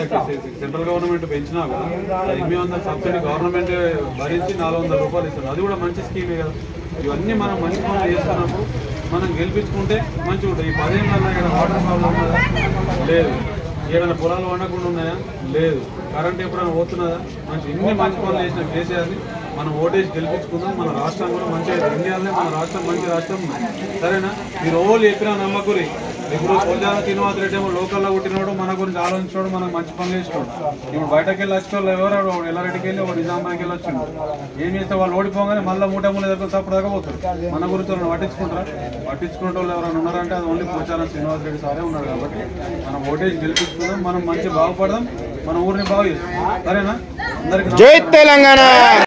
central government పెంచినా కదా అది ఎనిమిది వందల సబ్సిడీ గవర్నమెంట్ భరించి నాలుగు వందల రూపాయలు ఇస్తుంది అది కూడా మంచి స్కీమే కదా ఇవన్నీ మనం మంచి పనులు చేస్తున్నప్పుడు మనం గెలిపించుకుంటే మంచిగా ఉంటుంది ఈ పదేళ్ళలో ఇక్కడ వాటర్ ప్రాబ్లం ఉన్నదా లేదు ఏమైనా పొలాలు వండకుండా ఉన్నాయా లేదు కరెంట్ ఎప్పుడైనా పోతున్నదా మంచి ఇన్ని మంచి పనులు చేసిన కేసీఆర్ని మనం ఓటేసి గెలిపించుకుందాం మన రాష్ట్రం కూడా మంచిగా ఇండియాలోనే మన రాష్ట్రం మంచి రాష్ట్రం ఉంది సరేనా మీరు రోజు చెప్పిన నమ్మకురి ఇప్పుడు పొద్దున శ్రీనివాస్ రెడ్డి ఏమో లోకల్లో పుట్టినోడు మన గురించి ఆలోచించినోడు మనకు మంచి పనులు చేసినోడు ఇప్పుడు బయటకు వెళ్ళి వచ్చిన వాళ్ళు ఎవరు వాడు ఎల్లారెడ్డికి వెళ్ళి వాడు నిజామాబాద్కి వెళ్ళి వచ్చిండు ఏం చేస్తే వాళ్ళు ఓడిపోగానే మళ్ళీ మూట మూల దగ్గర తప్పుడు దాకా పోతారు మన గురించి వాళ్ళు పట్టించుకుంటారా పట్టించుకునే వాళ్ళు ఎవరైనా ఉన్నారంటే అది ఓన్లీ పోచారం శ్రీనివాస్ రెడ్డి సారే ఉన్నారు కాబట్టి మనం ఓటేసి గెలిపించుకుందాం మనం మంచి బాగుపడదాం మన ఊరిని బాగు చేస్తాం సరేనా అందరికీ జై తెలంగాణ